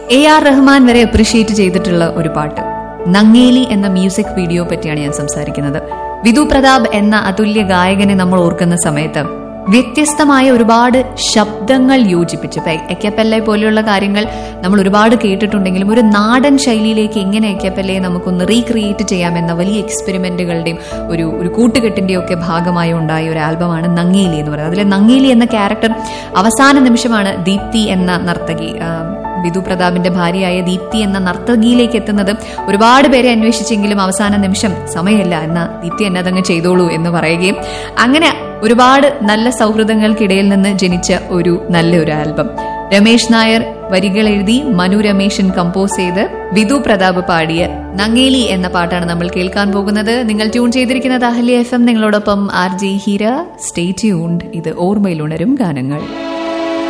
A R Rahman വരെ appreciate ചെയ്തിട്ടുള്ള ഒരു പാട്ട് നങ്ങേലി എന്ന മ്യൂസിക് വീഡിയോ പറ്റിയാണ് ഞാൻ സംസാരിക്കുന്നത് വിധു പ്രതാപ് എന്ന അതുല്യ ഗായകനെ നമ്മൾ ഓർക്കുന്ന സമയത്ത് വ്യത്യസ്തമായ ഒരുപാട് ശബ്ദങ്ങൾ യോജിപ്പിച്ച് ഇപ്പൊ എക്കപ്പല്ലെ പോലെയുള്ള കാര്യങ്ങൾ നമ്മൾ ഒരുപാട് കേട്ടിട്ടുണ്ടെങ്കിലും ഒരു നാടൻ ശൈലിയിലേക്ക് എങ്ങനെ എക്കപ്പല്ലയെ നമുക്കൊന്ന് റീക്രിയേറ്റ് ചെയ്യാമെന്ന വലിയ എക്സ്പെരിമെന്റുകളുടെയും ഒരു ഒരു കൂട്ടുകെട്ടിന്റെയും ഒക്കെ ഭാഗമായി ഉണ്ടായ ഒരു ആൽബമാണ് നങ്ങേലി എന്ന് പറയുന്നത് അതിലെ നങ്ങേലി എന്ന ക്യാരക്ടർ അവസാന നിമിഷമാണ് ദീപ്തി എന്ന നർത്തകി ആ, വിധു പ്രതാപിന്റെ ഭാര്യയായ ദീപ്തി എന്ന നർത്തകിയിലേക്ക് എത്തുന്നത് ഒരുപാട് പേരെ അന്വേഷിച്ചെങ്കിലും അവസാന നിമിഷം സമയമില്ല എന്ന ദീപ്തി എന്നെ അതങ്ങ് ചെയ്തോളൂ എന്ന് പറയുകയും അങ്ങനെ ഒരുപാട് നല്ല സൗഹൃദങ്ങൾക്കിടയിൽ നിന്ന് ജനിച്ച ഒരു നല്ലൊരു ആൽബം രമേശ് നായർ വരികൾ എഴുതി മനു രമേശൻ കമ്പോസ് ചെയ്ത് വിധു പ്രതാപ് പാടിയ നങ്ങേലി എന്ന പാട്ടാണ് നമ്മൾ കേൾക്കാൻ പോകുന്നത് നിങ്ങൾ ട്യൂൺ ചെയ്തിരിക്കുന്നത് അഹല്യ എഫ് എം നിങ്ങളോടൊപ്പം R J Heera stay tuned ഇത് ഓർമ്മയിലുണരും ഗാനങ്ങൾ